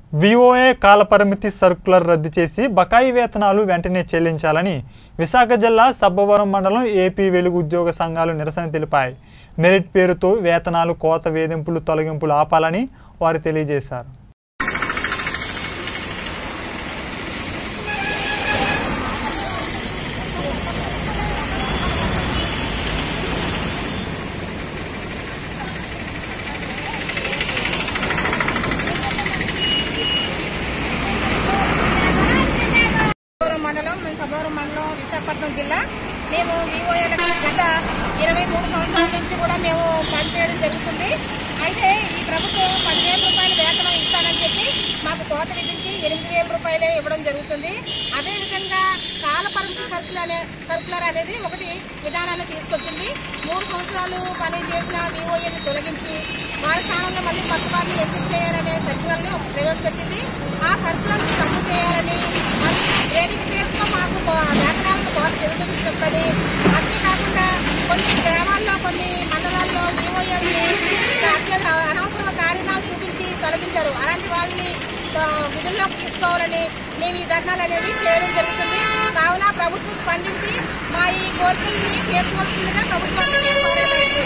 VOA కాలపరిమితి circular రద్దు చేసి బకాయి వేతనాలు వెంటనే చెల్లించాలని విశాఖ జిల్లా సబ్బవరం మండలం ఏపీ వెలుగు ఉద్యోగ సంఘాలు నిరసన తెలిపాయి మెరిట్ పేరుతో వేతనాలు కోత వేధింపులు తొలగింపులు ఆపాలని వారు తెలియజేశారు సభవరం మండలం మేము సభవరం మండలం విశాఖపట్నం జిల్లా మేము విఓఏలకు గత ఇరవై మూడు సంవత్సరాల నుంచి కూడా మేము పనిచేయడం జరుగుతుంది అయితే ఈ ప్రభుత్వం పదివేల రూపాయల వేతనం ఇస్తానని చెప్పి మాకు కోత విధించి ఎనిమిది వేల రూపాయలే ఇవ్వడం జరుగుతుంది అదేవిధంగా కాల పరిమితి సర్కులర్ అనే సర్కులర్ అనేది ఒకటి విధానాన్ని తీసుకొచ్చింది మూడు సంవత్సరాలు పని చేసిన విఓఏని తొలగించి వారి స్థానంలో మళ్ళీ కొత్త వారిని ఎంపిక చేయాలనే సర్కులర్ని ఒక ప్రవేశపెట్టింది ఆ సర్కులర్ రద్దు చేయాలని మరి గ్రేడింగ్ పేరుతో మాకు కో- వేతనాలను కోత జరుగుతుంది చెప్పని అంతేకాకుండా కొన్ని గ్రామాల్లో కొన్ని మండలాల్లో విఓఏల్ని అత్యంత అనవసర కారణాలు చూపించి తొలగించారు అలాంటి వాళ్ళని ఆ, విధుల్లోకి తీసుకోవాలని మేము ఈ ధర్నాలు అనేవి చేయడం జరుగుతుంది కావున ప్రభుత్వం స్పందించి మా ఈ కోరికల్ని తీర్చవలసిందిగా ప్రభుత్వాన్ని కోరలేదు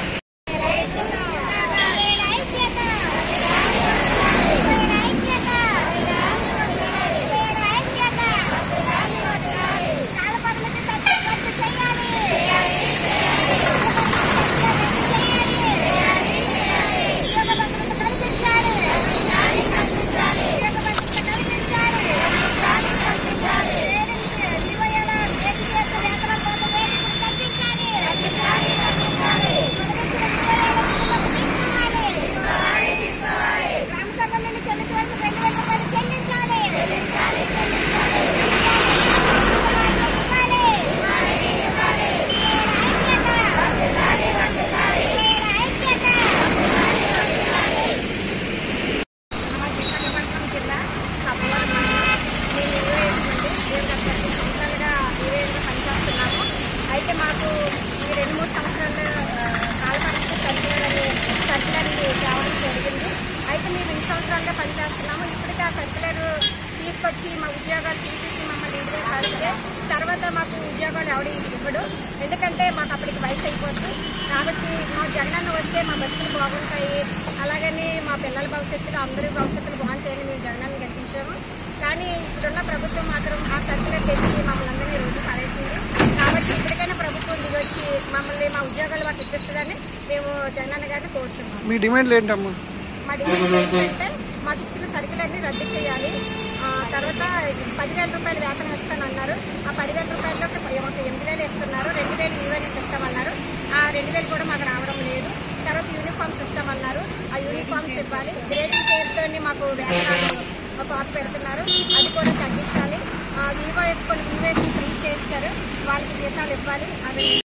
మా విశాఖపట్నం జిల్లా సభవరం మండలం మేము యూఏఎస్ నుండి మేము గత పది సంవత్సరాలుగా యూఏఎస్గా పనిచేస్తున్నాము అయితే మాకు ఈ రెండు మూడు సంవత్సరాలు కాలపరిస్థితి సర్కులర్ అనే సర్కులర్ తేవడం జరిగింది అయితే మేము ఎన్ని సంవత్సరాలుగా పనిచేస్తున్నాము ఇప్పటికీ ఆ సర్కులర్ తీసుకొచ్చి మా ఉద్యోగాలు తీసేసి మమ్మల్ని ఇంటిగా కలిగితే తర్వాత మాకు ఉద్యోగాలు ఎవడు ఇవ్వడు ఎందుకంటే మాకు అప్పటికి వయసు అయిపోతుంది కాబట్టి మా జగనన్న వస్తే మా బతుకులు బాగుంటాయి అలాగని మా పిల్లల భవిష్యత్తులో అందరి భవిష్యత్తులు బాగుంటాయని మేము జగనన్న గెలిపించాము కానీ ఇప్పుడున్న ప్రభుత్వం మాత్రం ఆ సర్కులర్ తెచ్చి మమ్మల్ని అందరినీ రోడ్డు పడేసింది కాబట్టి ఇప్పటికైనా ప్రభుత్వం దిగొచ్చి మమ్మల్ని మా ఉద్యోగాలు మాకు ఇప్పిస్తుందని మేము జగనన్న గారిని కోరుచున్నాము మీ డిమాండ్లు ఏంటమ్మా మా డిమాండ్ ఏంటంటే మాకు ఇచ్చిన సరుకులన్నీ రద్దు చేయాలి ఆ, తర్వాత పదివేల రూపాయలు వేతనం ఇస్తానన్నారు ఆ పదివేల రూపాయల్లో ఒక ఎనిమిది వేలు ఇస్తున్నారు రెండు వేలు ఇరవై నుంచి ఇస్తామన్నారు ఆ రెండు వేలు కూడా మాకు రావడం లేదు తర్వాత యూనిఫామ్స్ ఇస్తామన్నారు ఆ యూనిఫామ్స్ ఇవ్వాలి గ్రేడింగ్ పేరుతో మాకు వేతనాలు కాస్ట్ పెడుతున్నారు అది కూడా తగ్గించాలి వివో వేసుకొని వివో వేసుకొని ఫ్రీ చేస్తారు వాళ్ళకి జీతాలు ఇవ్వాలి అది